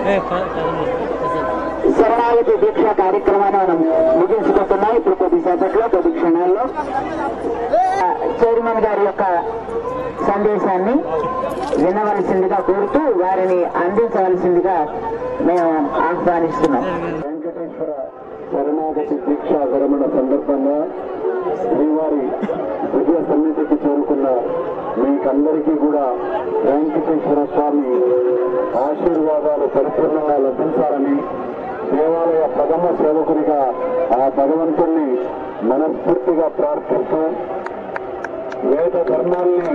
శరణాగతి దీక్ష కార్యక్రమాన్ని మనం ముగించుకుంటున్నాం ఇప్పుడు కొద్ది సేపట్లో కొద్ది క్షణాల్లో ఆ, చైర్మన్ గారి యొక్క సందేశాన్ని వినవలసిందిగా కోరుతూ వారిని అందించవలసిందిగా మేము ఆహ్వానిస్తున్నాం వెంకటేశ్వర శరణాగతి దీక్ష విరమణ సందర్భంగా శ్రీవారి విజయ సన్నిధికి చేరుకున్న మీకందరికీ కూడా వెంకటేశ్వర స్వామి ఆశీర్వాదాలు పరిపూర్ణంగా లభించాలని దేవాలయ ప్రథమ సేవకునిగా ఆ భగవంతుణ్ణి మనస్ఫూర్తిగా ప్రార్థిస్తూ వేద ధర్మాల్ని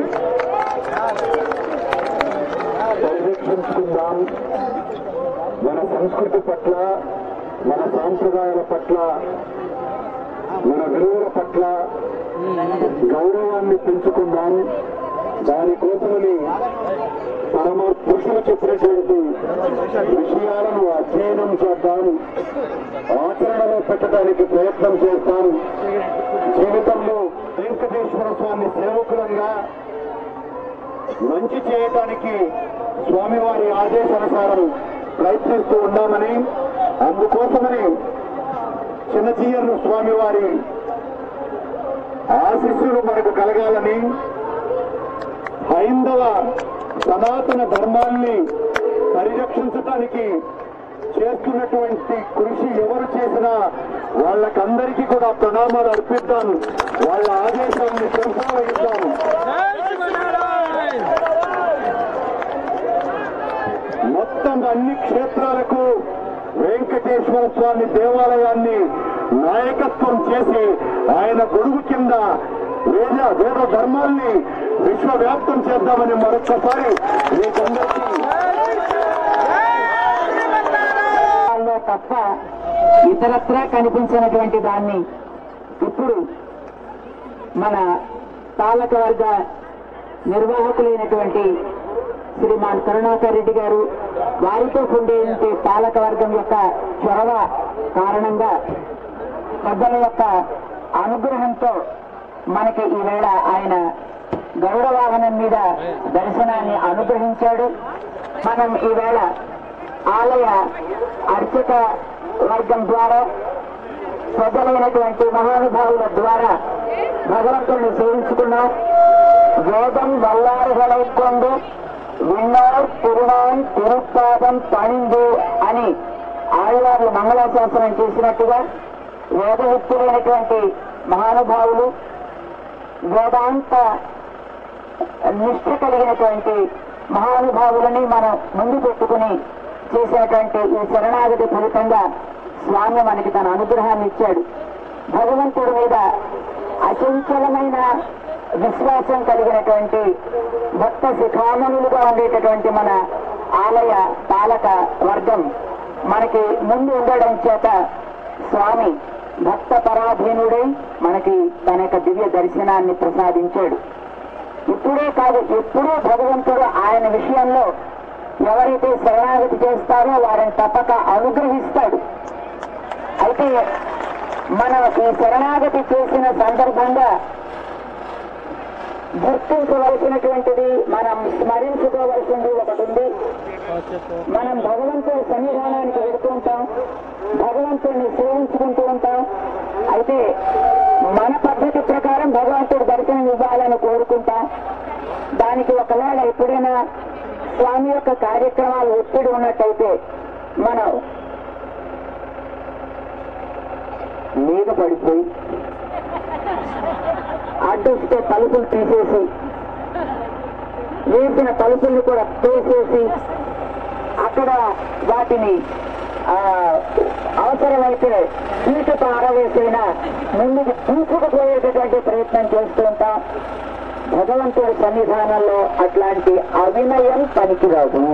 పరిరక్షించుకుందాం మన సంస్కృతి పట్ల మన సాంప్రదాయాల పట్ల మన విలువల పట్ల గౌరవాన్ని పెంచుకుందాం దానికోసమని పరమ పురుషులు చెప్పినటువంటి విషయాలను అధ్యయనం చేద్దాం ఆచరణలో పెట్టడానికి ప్రయత్నం చేస్తాం జీవితంలో వెంకటేశ్వర స్వామి సేవకులంగా మంచి చేయటానికి స్వామివారి ఆదేశానుసారం ప్రయత్నిస్తూ ఉన్నామని అందుకోసమని చిన్నచీయర్లు స్వామివారి ఆశీస్సులు మనకు కలగాలని హైందవ సనాతన ధర్మాన్ని పరిరక్షించటానికి చేస్తున్నటువంటి కృషి ఎవరు చేసినా వాళ్ళకందరికీ కూడా ప్రణామాలు అర్పిద్దాం వాళ్ళ ఆదేశాన్ని కొనసాగిద్దాం మొత్తం అన్ని క్షేత్రాలకు వెంకటేశ్వర స్వామి దేవాలయాన్ని నాయకత్వం చేసి ఆయన గొడుగు కింద వేద వేద ధర్మాల్ని విశ్వవ్యాప్తం చేద్దామని మరొక్కసారి మీకందరికీ లో తప్ప ఇతరత్రా కనిపించినటువంటి దాన్ని ఇప్పుడు మన పాలక వర్గ నిర్వాహకులైనటువంటి శ్రీమాన్ కరుణాకర్ రెడ్డి గారు వారితో ఉండేటువంటి పాలక వర్గం యొక్క చొరవ కారణంగా పెద్దల యొక్క అనుగ్రహంతో మనకి ఈవేళ ఆయన గరుడ వాహనం మీద దర్శనాన్ని అనుగ్రహించాడు మనం ఈవేళ ఆలయ అర్చక వర్గం ద్వారా పెద్దలైనటువంటి మహానుభావుల ద్వారా భగవంతుడిని సేవించుకున్నాం వేదం వల్లారుகளை கொண்டு విన్నార్ తిరునాన్ తిరుపాదం పణిందు అని ఆళ్వార్లు మంగళాశాసనం చేసినట్టుగా వేదవిత్తులైనటువంటి మహానుభావులు వేదాంత నిష్ఠ కలిగినటువంటి మహానుభావులని మనం ముందు పెట్టుకుని చేసినటువంటి ఈ శరణాగతి ఫలితంగా స్వామి మనకి తన అనుగ్రహాన్ని ఇచ్చాడు భగవంతుడి మీద అచంచలమైన విశ్వాసం కలిగినటువంటి భక్త శిఖామణులుగా ఉండేటటువంటి మన ఆలయ పాలక వర్గం మనకి ముందు ఉండడం చేత స్వామి భక్త పరాధీనుడై మనకి తన యొక్క దివ్య దర్శనాన్ని ప్రసాదించాడు ఇప్పుడే కాదు ఎప్పుడూ భగవంతుడు ఆయన విషయంలో ఎవరైతే శరణాగతి చేస్తారో వారిని తప్పక అనుగ్రహిస్తాడు అయితే మనం ఈ శరణాగతి చేసిన సందర్భంగా గుర్తించవలసినటువంటిది మనం స్మరించుకోవలసింది ఒకటి ఉంది మనం భగవంతుడి సన్నిధానానికి వెళుతుంటాం భగవంతుడిని సేవించుకుంటూ ఉంటాం అయితే మన పద్ధతి ప్రకారం భగవంతుడి దర్శనం ఇవ్వాలని కోరుకుంటాం దానికి ఒకవేళ ఎప్పుడైనా స్వామి యొక్క కార్యక్రమాలు ఒత్తిడి ఉన్నట్టయితే మనం మీద పడిపోయి అడ్డొస్తే తలుపులు తీసేసి వేసిన తలుపుల్ని కూడా తోసేసి అక్కడ వాటిని ఆ, అవసరమైతే తీసి పారవేసైనా ముందుకు తీసుకుపోయేటటువంటి ప్రయత్నం చేస్తూ ఉంటాం భగవంతుడి సన్నిధానంలో అట్లాంటి అవినయం పనికిరాదు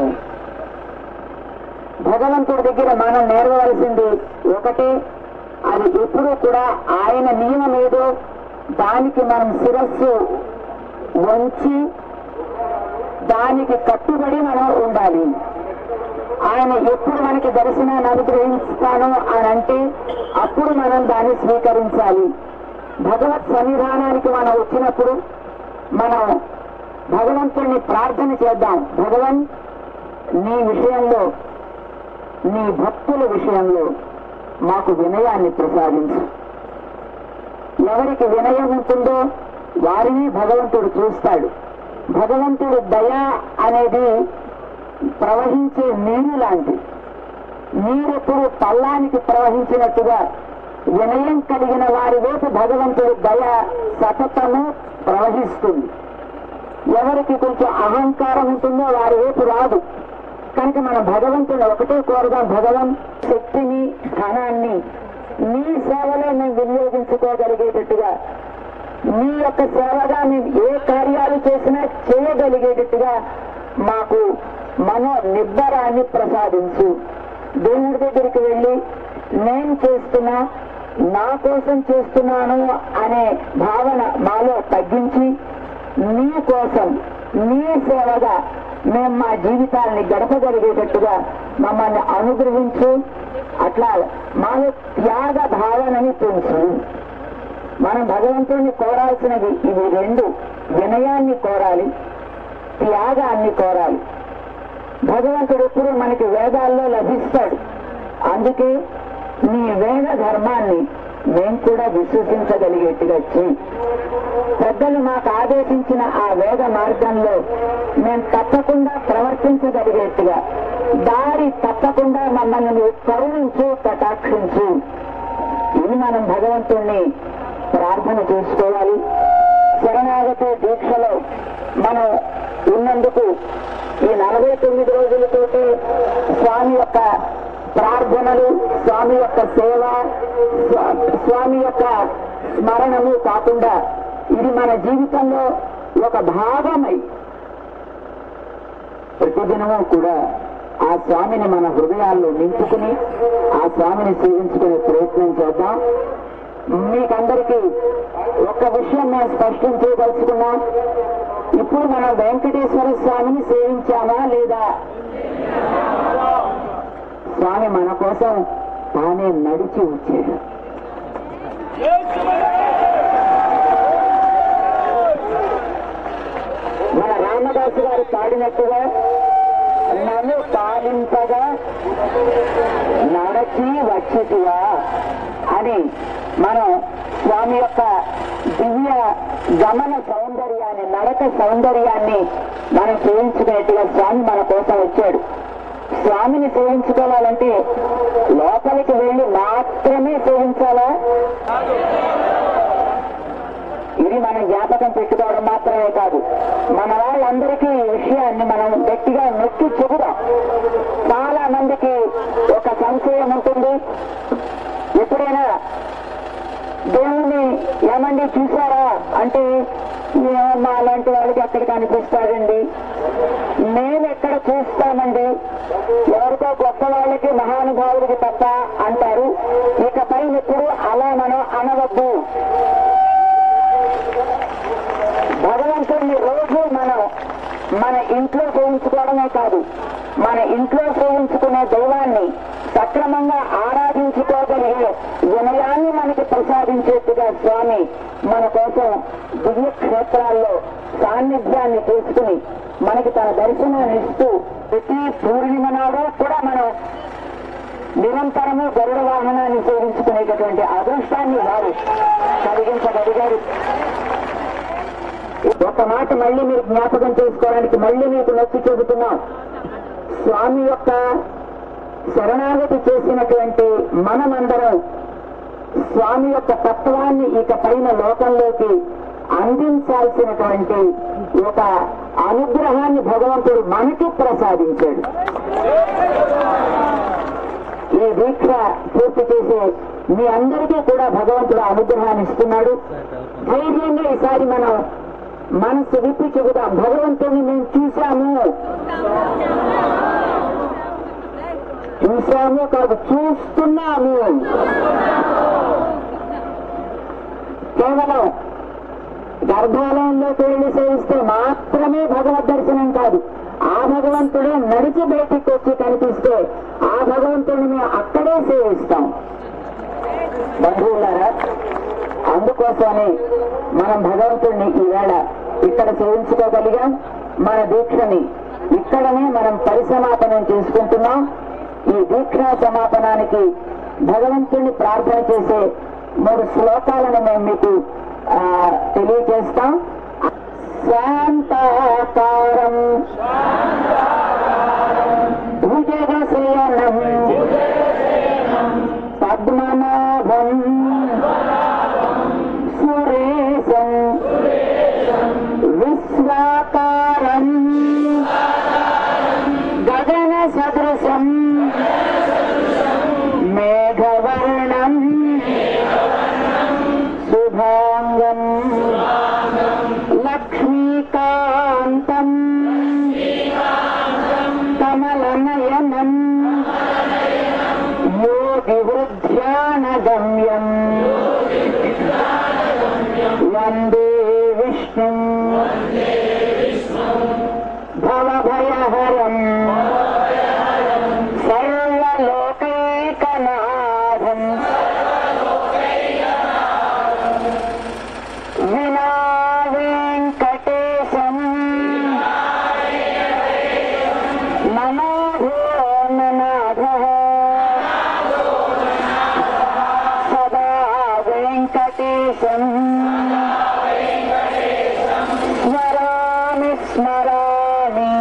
భగవంతుడి దగ్గర మనం నేర్వవలసింది ఒకటి అది ఎప్పుడూ కూడా ఆయన నియమం ఏదో దానికి మనం శిరస్సు వంచి దానికి కట్టుబడి మనం ఉండాలి ఆయన ఎప్పుడు మనకి దర్శనాన్ని అనుగ్రహిస్తాను అని అంటే అప్పుడు మనం దాన్ని స్వీకరించాలి భగవత్ సన్నిధానానికి మనం వచ్చినప్పుడు మనం భగవంతుణ్ణి ప్రార్థన చేద్దాం భగవన్ నీ విషయంలో నీ భక్తుల విషయంలో మాకు వినయాన్ని ప్రసాదించు ఎవరికి వినయం ఉంటుందో వారిని భగవంతుడు చూస్తాడు భగవంతుడు దయ అనేది ప్రవహించే నీరు లాంటిది నీరెప్పుడు పల్లానికి ప్రవహించినట్టుగా వినయం కలిగిన వారి వైపు భగవంతుడి దయ సతతము ప్రవహిస్తుంది ఎవరికి కొంచెం అహంకారం ఉంటుందో వారి వైపు రాదు కనుక మనం భగవంతుని ఒకటే కోరదాం భగవన్ శక్తిని ధనాన్ని నీ సేవలో మేము వినియోగించుకోగలిగేటట్టుగా నీ యొక్క సేవగా మేము ఏ కార్యాలు చేసినా చేయగలిగేటట్టుగా మాకు మనో నిబ్బరాన్ని ప్రసాదించు దేవుడి దగ్గరికి వెళ్ళి నేను చేస్తున్నా నా కోసం చేస్తున్నాను అనే భావన మాలో తగ్గించి నీ కోసం నీ సేవగా మేము మా జీవితాలని గడపగలిగేటట్టుగా మమ్మల్ని అనుగ్రహించు అట్లా మాలో త్యాగ భావనని పెంచు మనం భగవంతుడిని కోరాల్సినవి ఇవి రెండు వినయాన్ని కోరాలి త్యాగాన్ని కోరాలి భగవంతుడు ఎప్పుడు మనకి వేదాల్లో లభిస్తాడు అందుకే నీ వేద ధర్మాన్ని మేము కూడా విశ్వసించగలిగేట్టుగా చెయ్యి పెద్దలు మాకు ఆదేశించిన ఆ వేద మార్గంలో మేము తప్పకుండా ప్రవర్తించగలిగేట్టుగా దారి తప్పకుండా మమ్మల్ని నువ్వు కరుణించు కటాక్షించు ఇది మనం భగవంతుణ్ణి ప్రార్థన చేసుకోవాలి శరణాగతి దీక్షలో మనం ఉన్నందుకు ఈ నలభై తొమ్మిది రోజులతోటి స్వామి యొక్క ప్రార్థనలు స్వామి యొక్క సేవ స్వా- స్వామి యొక్క స్మరణము కాకుండా ఇది మన జీవితంలో ఒక భాగమై ప్రతిదినము కూడా ఆ స్వామిని మన హృదయాల్లో నింపుకుని ఆ స్వామిని సేవించుకునే ప్రయత్నం చేద్దాం మీకందరికీ ఒక్క విషయం మేము స్పష్టం చేయదలుచుకున్నాం ఇప్పుడు మనం వెంకటేశ్వర స్వామిని సేవించామా లేదా స్వామి మన కోసం తానే నడిచి వచ్చాడు మన రామదాసు గారు పాడినట్టుగా నన్ను పాలింపగా నడచి వచ్చిటివా అని మనం స్వామి యొక్క దివ్య గమన సౌందర్యాన్ని నడక సౌందర్యాన్ని మనం సేవించుకునేట్టుగా స్వామి మన కోసం వచ్చాడు స్వామిని సేవించుకోవాలంటే లోపలికి వెళ్ళి మాత్రమే సేవించాలా ఇది మనం జ్ఞాపకం పెట్టుకోవడం మాత్రమే కాదు మన వాళ్ళందరికీ ఈ విషయాన్ని మనం గట్టిగా నొక్కి చెబుదాం చాలా మందికి ఒక సంశయం ఉంటుంది ఎప్పుడైనా దేవుణ్ణి ఏమండి చూసారా అంటే "ఏమో మా లాంటి వాళ్ళకి ఎక్కడ కనిపిస్తాడండి మేము ఎక్కడ చూస్తామండి ఎవరికో గొప్ప వాళ్ళకి మహానుభావుడికి తప్ప అంటారు ఇకపై ఇప్పుడు అలా మనం అనవద్దు భగవంతుడిని రోజు మనం మన ఇంట్లో సేవించుకోవడమే కాదు మన ఇంట్లో సేవించుకునే దైవాన్ని సక్రమంగా ఆరాధించుకోగలిగే వినయాన్ని మనకి ప్రసాదించేట్టుగా స్వామి మన కోసం దివ్య క్షేత్రాల్లో సాన్నిధ్యాన్ని తీసుకుని మనకి తన దర్శనాన్ని ఇస్తూ ప్రతి పూర్ణిమ నాడు కూడా మనం నిరంతరము గరుడ వాహనాన్ని సేవించుకునేటటువంటి అదృష్టాన్ని వారు కలిగించగలిగారు ఒక మాట మళ్ళీ మీరు జ్ఞాపకం చేసుకోవడానికి మళ్ళీ మీకు నొక్కి చెబుతున్నాం స్వామి యొక్క శరణాగతి చేసినటువంటి మనమందరం స్వామి యొక్క తత్వాన్ని ఇక పైన లోకంలోకి అందించాల్సినటువంటి ఒక అనుగ్రహాన్ని భగవంతుడు మనకి ప్రసాదించాడు ఈ దీక్ష పూర్తి చేసే మీ అందరికీ కూడా భగవంతుడు అనుగ్రహాన్ని ఇస్తున్నాడు ధైర్యంగా ఈసారి మనం మనసు విప్పి చెబుదాం భగవంతుని మేము చూశాము చూశాము కాదు చూస్తున్నాము కేవలం గర్భాలయంలోకి వెళ్ళి సేవిస్తే మాత్రమే భగవద్ దర్శనం కాదు ఆ భగవంతుడే నడిచి బయటికి వచ్చి కనిపిస్తే ఆ భగవంతుడిని మేము అక్కడే సేవిస్తాం బంధువులారా అందుకోసమని మనం భగవంతుడిని ఈవేళ ఇక్కడ సేవించుకోగలిగాం మన దీక్షని ఇక్కడనే మనం పరిసమాపనం చేసుకుంటున్నాం ఈ దీక్షా సమాపనానికి భగవంతుని ప్రార్థన చేసే మూడు శ్లోకాలను మేము మీకు ఆ, తెలియజేస్తాం శాంతాకారం భుజగశయనం పద్మనాభం సురేశం విశ్వాకారం గగన సదృశం మేఘవర్ణం శుభాంగం లక్ష్మీకాంతం కమలనయనం యోగివృద్ధ్యానగమ్యం వందే విష్ణు భవభయహరం సర్వలోకైకనాథం వినా వెంకటేశం నమో నాథ సదా వెంకటేశం స్మరామి స్మరామి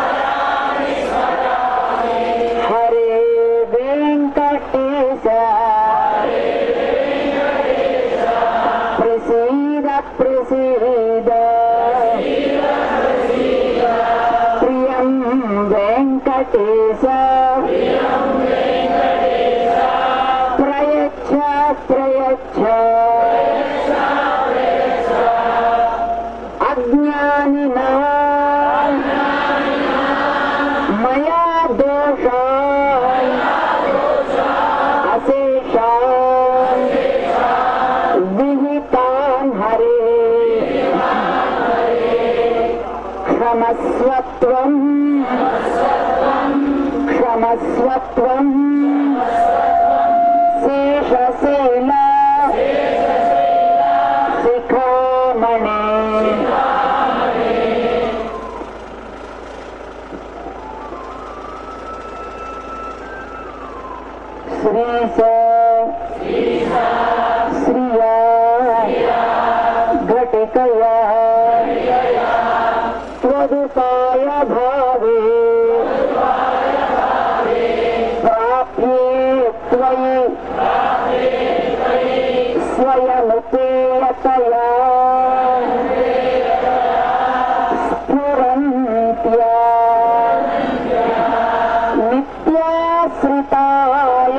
హరే వెంకటేశ ప్రసీద ప్రసీద ప్రియం వెంకటేశ ప్రయచ్చ ప్రయచ్చ అజ్ఞానినా మయా దోష అశేషా విహితాన్ హరే క్షమస్వత్వం క్షమస్వత్వం శేషశీల శిఖామణి శ్రీశ శ్రియా ఘటికయా त्वदुपाय भावे प्राप्ये त्वयि स्वयमुपेयतया स्फुरन्त्या नित्याश्रिताय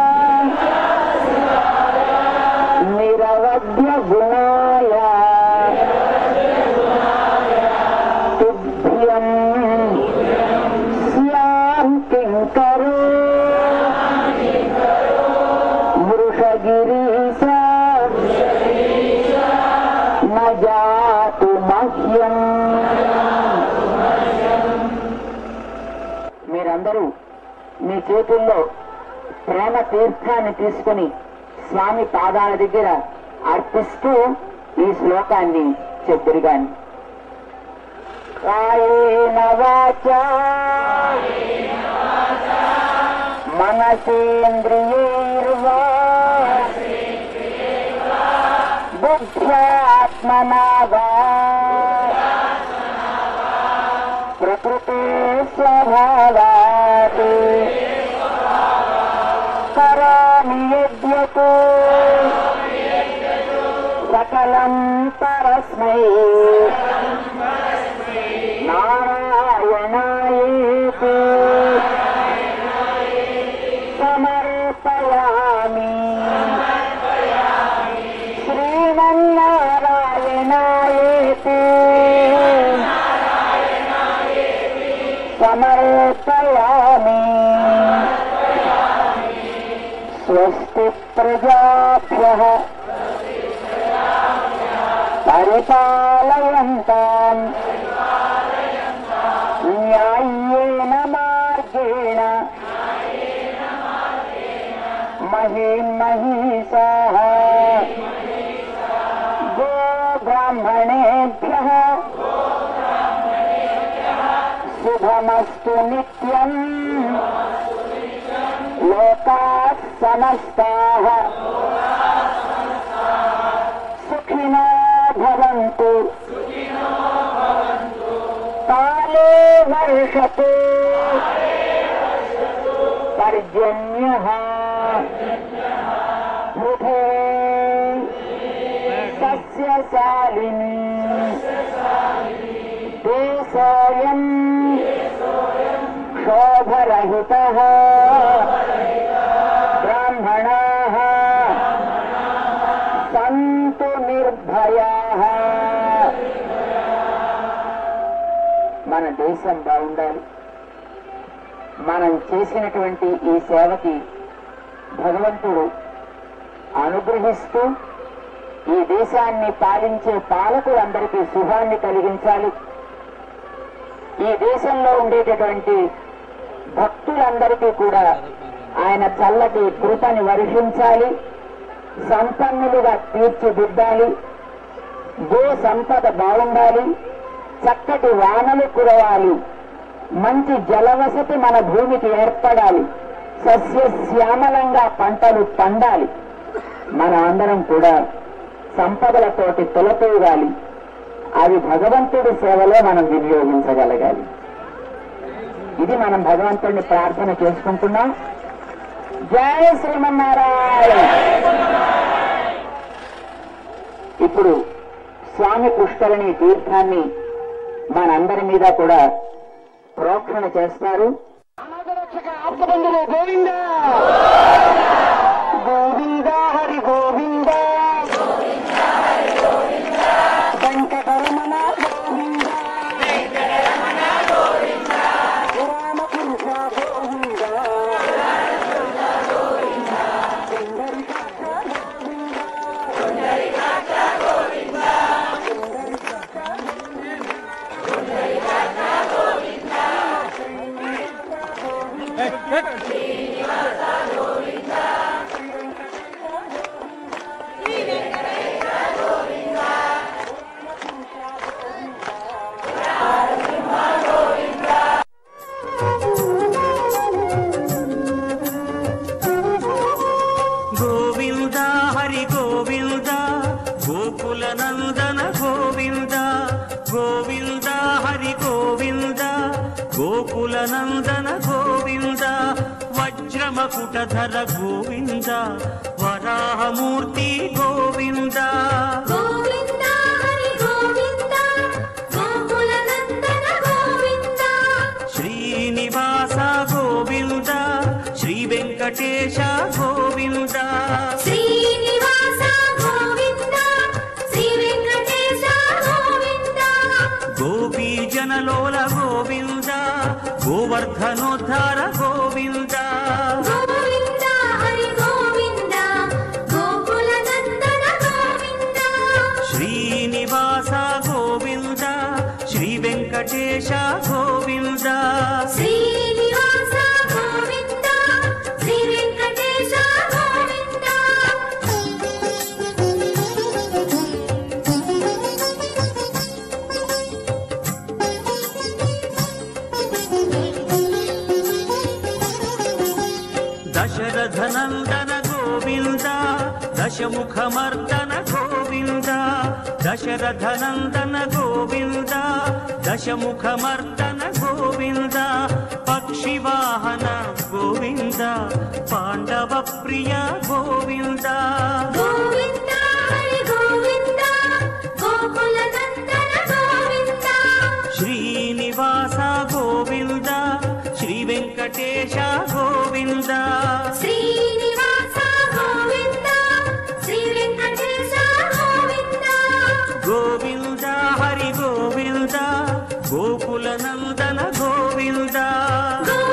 निरवध्यगुणाय तुभ्यं स्यां किङ्करो वृषगिरीश न जातु मह्यम् మీరందరూ మీ చేతుల్లో ప్రేమ తీర్థాన్ని తీసుకుని స్వామి పాదాల దగ్గర అర్పిస్తూ ఈ శ్లోకాన్ని చెప్పురు గాని కాయేన వాచ మనసేంద్రియైర్వా బుద్ధ్యాత్మనా వా ప్రకృతి స్వభావాత్ కరామి యద్యత్ సకలం పరస్మై నారాయణాయేతి సమర్పయామి శ్రీమన్నారాయణాయేతి సమర్పయామి స్వస్తి ప్రజాభ్య పరిపాలయంతాం న్యాయేన మార్గేణ మహిం మహిషాः గో బ్రాహ్మణేభ్య శుభమస్తు నిత్యం लोकाः समस्ताः सुखिनो भवन्तु काले वर्षतु पर्जन्यः पृथिवी सस्यशालिनी देशोऽयम् क्षोभरहितः ब्राह्मणाः सन्तु निर्भयाः మన దేశం బాగుండాలి మనం చేసినటువంటి ఈ సేవకి భగవంతుడు అనుగ్రహిస్తూ ఈ దేశాన్ని పాలించే పాలకులందరికీ శుభాన్ని కలిగించాలి ఈ దేశంలో ఉండేటటువంటి భక్తులందరికీ కూడా ఆయన చల్లటి కృపని వర్షించాలి సంపన్నులుగా తీర్చిదిద్దాలి గో సంపద బాగుండాలి చక్కటి వానలు కురవాలి మంచి జలవసతి మన భూమికి ఏర్పడాలి సస్యశ్యామలంగా పంటలు పండాలి మన అందరం కూడా సంపదలతోటి తొలతూగాలి అవి భగవంతుడి సేవలో మనం వినియోగించగలగాలి ఇది మనం భగవంతుడిని ప్రార్థన చేసుకుంటున్నాం జయ శ్రీమన్నారాయణ ఇప్పుడు స్వామి పుష్కరిణి తీర్థాన్ని మనందరి మీద కూడా ప్రోక్షణ చేస్తారు ఆప్తబంధులు గోవింద గోవింద హరి గోవింద వెంకటరమణ గోవింద రామపురుష గోవింద గోవింద హరి గోవింద గోకుల నందన గోవింద గోవింద హరి గోవింద గోకుల నందన గోవింద వజ్రమకుటధర గోవింద వరాహమూర్తి గోవింద గోవింద హరి గోవింద గోకుల నందన గోవింద శ్రీనివాస గోవింద శ్రీ వెంకటేశ గోవింద శ్రీనివాస గోవింద శ్రీ వెంకటేశ గోవింద గోపీ జనలోల గోవింద గోవర్ధనోద్ధార గోవింద గోవింద హరి గోవింద గోకుల నందన గోవింద శ్రీనివాస గోవింద శ్రీ వెంకటేశ గోవింద శ్రీనివాస గోవింద శ్రీ వెంకటేశ గోవింద దశరథ నందన గోవింద దశముఖమర్దన గోవింద దశరథ నందన గోవింద దశముఖమర్దన గోవింద పక్షివాహన గోవింద పాండవ ప్రియ గోవింద గోవింద హరి గోవింద గోకుల నందన గోవింద శ్రీనివాస గోవింద శ్రీ వెంకటేశ గోవింద శ్రీనివాస గోవింద శ్రీ వెంకటేశ గోవింద గోవింద హరి గోవింద గోకుల నందన గోవింద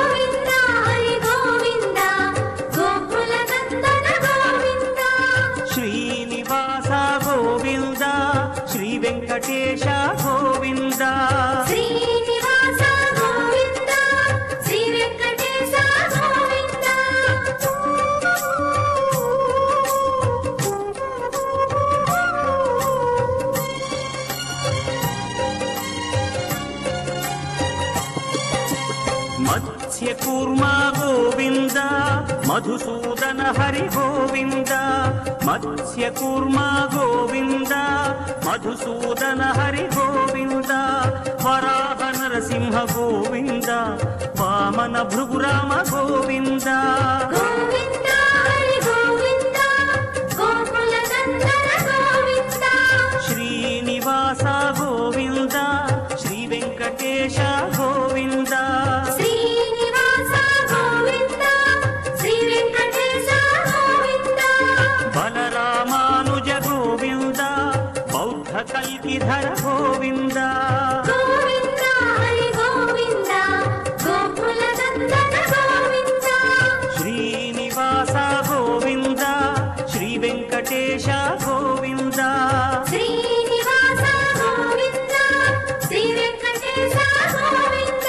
గోవింద హరి గోవింద గోకుల నందన గోవింద మధుసూదన హరి గోవింద మత్స్య కూర్మ గోవింద మధుసూదన హరి గోవింద వరాహ నరసింహ గోవింద వామన భృగురామ గోవింద గోవింద హరి గోవింద గోకుల నందన గోవింద శ్రీనివాస గోవింద శ్రీ వెంకటేశ గోవింద శ్రీనివాస గోవింద శ్రీ వెంకటేశ గోవింద బలరామానుజ గోవింద బౌద్ధ కల్కిధర గోవింద గోవింద హరి గోవింద గోకుల నందన గోవింద శ్రీనివాస గోవింద శ్రీ వెంకటేశ గోవింద శ్రీనివాస గోవింద శ్రీ వెంకటేశ గోవింద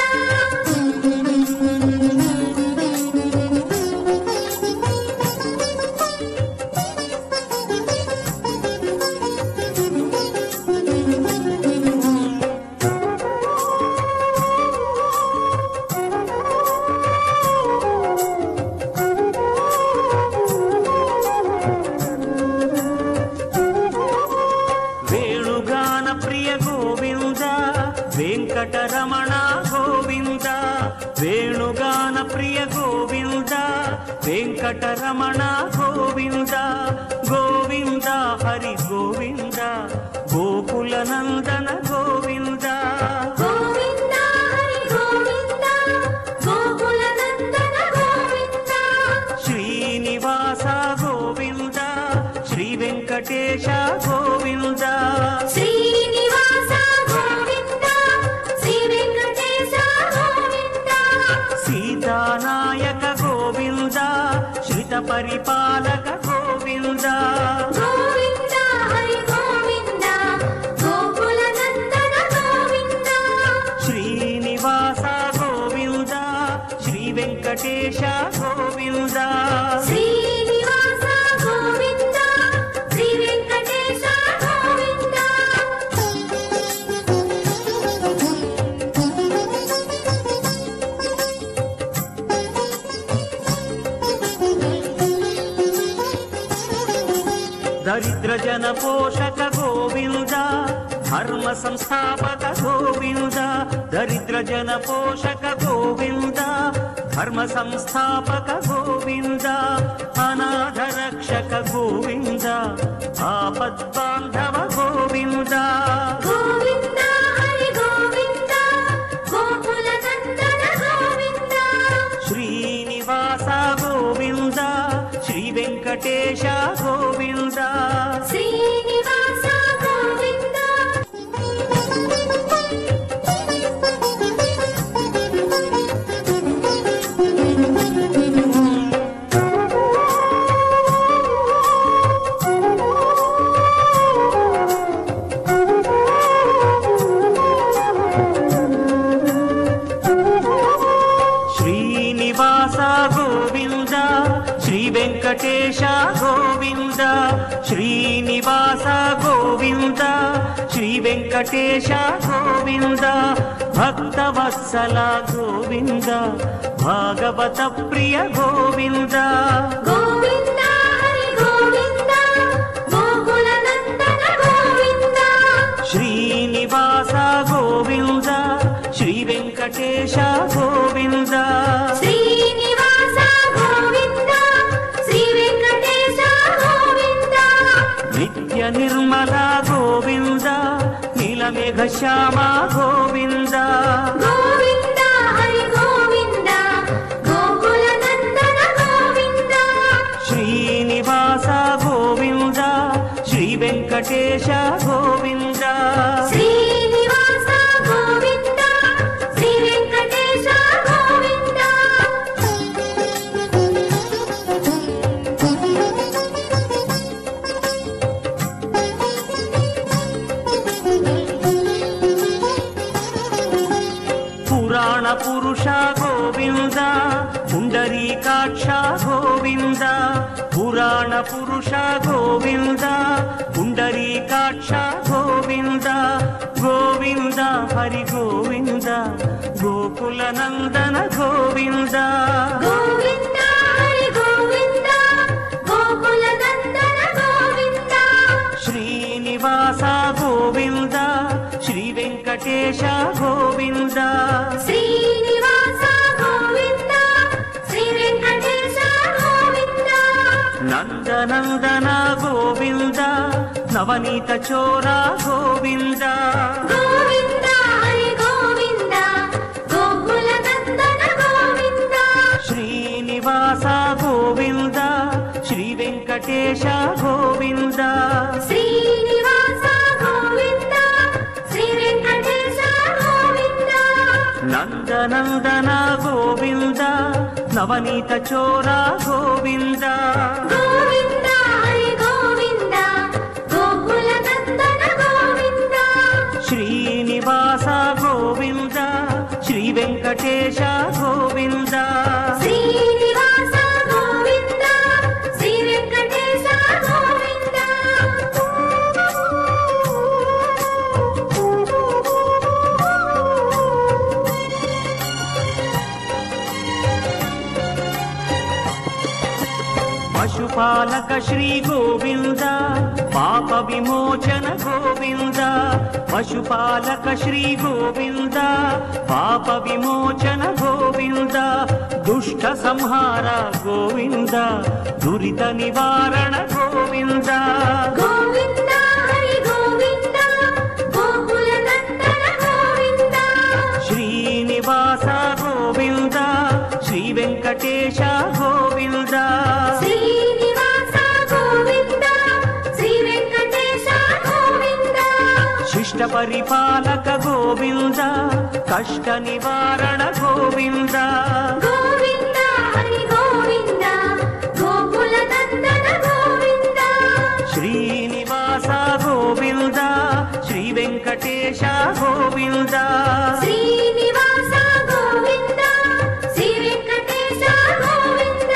వేణుగాన ప్రియ గోవింద వెంకటరమణ గోవింద వేణుగాన ప్రియ గోవింద వెంకటరమణ గోవింద గోవింద హరి గోవింద గోకుల నందన గోవింద గోవింద హరి గోవింద గోకుల నందన గోవింద శ్రీనివాస గోవింద శ్రీ వెంకటేశ గోవింద శ్రీనివాస గోవింద శ్రీ వెంకటేశ గోవింద సీతానాయక గోవింద శ్రిత పరిపాలక గోవింద గోవింద హరి గోవింద గోకుల నందన గోవింద శ్రీనివాస గోవింద శ్రీ వెంకటేశ గోవింద శ్రీనివాస గోవింద శ్రీ వెంకటేశ గోవింద దరిద్ర జన పోషక గోవింద ధర్మ సంస్థాపక గోవింద దరిద్ర జన పోషక గోవింద ధర్మ సంస్థాపక గోవింద అనాథ రక్షక గోవింద ఆపద్బాంధవ గోవింద గోవింద హరి గోవింద గోకుల నందన గోవింద శ్రీనివాస గోవింద శ్రీ వెంకటేశ గోవింద శ్రీనివాస గోవింద శ్రీనివాస గోవింద శ్రీ వెంకటేశ గోవింద శ్రీనివాస గోవింద శ్రీ వెంకటేశ గోవింద భక్తవత్సల గోవింద భాగవత ప్రియ గోవింద గోవింద హరి గోవింద గోకుల నందన గోవింద శ్రీనివాస గోవింద శ్రీ వెంకటేశ గోవింద శ్రీనివాస గోవింద శ్రీ వెంకటేశ గోవింద నిత్య నిర్మల గోవింద నీలమేఘ శ్యామ గోవింద గోవింద హరి గోవింద గోకుల నందన గోవింద శ్రీనివాస గోవింద శ్రీ వెంకటేశ గోవింద శ్రీనివాస గోవింద శ్రీ వెంకటేశ గోవింద పురాణ పురుష గోవింద పుండరీకాక్ష గోవింద పురాణ పురుష గోవింద పుండరీకాక్ష గోవింద గోవింద హరి గోవింద గోకుల నందన గోవింద గోవింద హరి గోవింద వెంకటేశ గోవింద శ్రీనివాస గోవింద శ్రీ వెంకటేశ గోవింద నందనందన గోవింద నవనీత చోర గోవింద గోవింద హరి గోవింద గోకుల నందన గోవింద శ్రీనివాస గోవింద శ్రీ వెంకటేశ గోవింద శ్రీనివాస గోవింద శ్రీ వెంకటేశ గోవింద నందనందన గోవింద నవనీత చోర గోవింద గోవింద హరి గోవింద గోకుల నందన గోవింద శ్రీనివాస గోవింద శ్రీ వెంకటేశ గోవింద శ్రీనివాస గోవింద శ్రీ వెంకటేశ గోవింద పశుపాలక శ్రీ గోవింద పాప విమోచన గోవింద పశుపాలక శ్రీ గోవింద పాప విమోచన గోవింద దుష్ట సంహార గోవింద దురిత నివారణ గోవింద గోవింద హరి గోవింద గోకుల నందన గోవింద శ్రీనివాస గోవింద శ్రీ వెంకటేశ గోవింద శ్రీనివాస గోవింద శ్రీ వెంకటేశ గోవింద శిష్ట పరిపాలక గోవింద కష్ట నివారణ గోవింద గోవింద హరి గోవింద గోకుల నందన గోవింద శ్రీనివాస గోవింద శ్రీ వెంకటేశ గోవింద శ్రీనివాస గోవింద శ్రీ వెంకటేశ గోవింద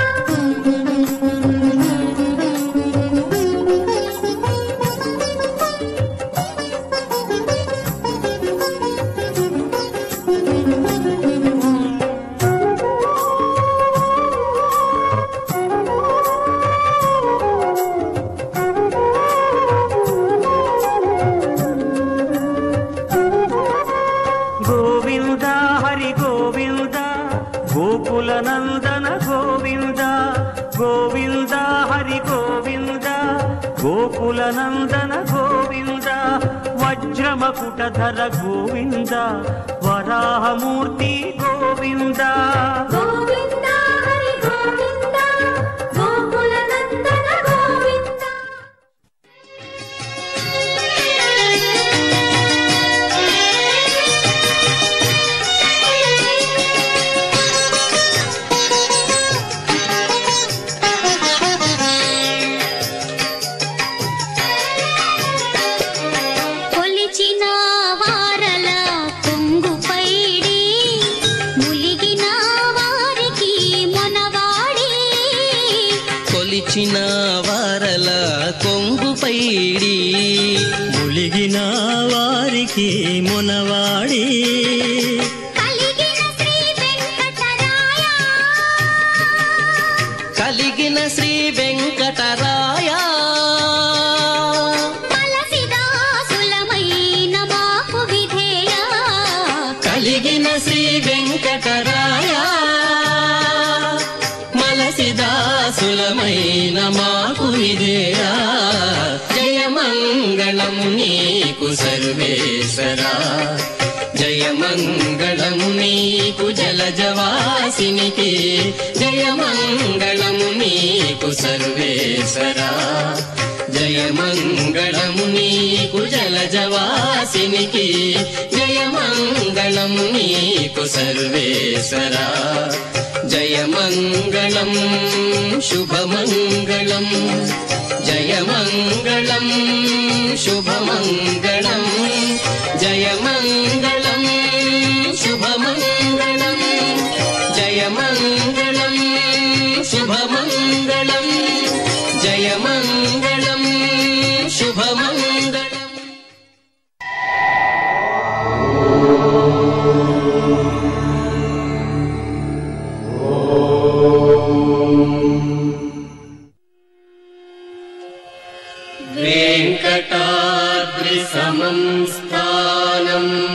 గోవింద హరి గోవింద గోకుల నందన గోవింద గోవింద హరి గోవింద గోకుల నందన గోవింద వజ్రమకుటధర గోవింద వరాహమూర్తి గోవింద గోవింద హరి గోవింద గోకుల నందన గోవింద కొలిచిన వారల కొంగు పైడి ములిగిన వారికి మొనవాడి కొలిచిన వారల కొంగు పైడి ములిగిన వారికి మునవాడి కలిగిన శ్రీ వెంకటరాయ కలిగిన శ్రీ వెంకటరాయ మలసిదాసులమైన మాకు విధేయ జయమంగళము నీకు సర్వేశ్వరా జయమంగళము నీకు జలజవాసినికి జయమంగళము నీకు సర్వేశ్వరా జయమంగళము నీకు జలజవాసినికి జయమంగళము నీకు సర్వేశ్వరా జయమంగళం శుభమంగళం జయమంగళం శుభమంగళం జయమంగళం శుభమంగళం జయమంగళం శుభమంగళం జయమంగళం శుభమంగళం వెంకటాద్రి త్రిసమం స్థానం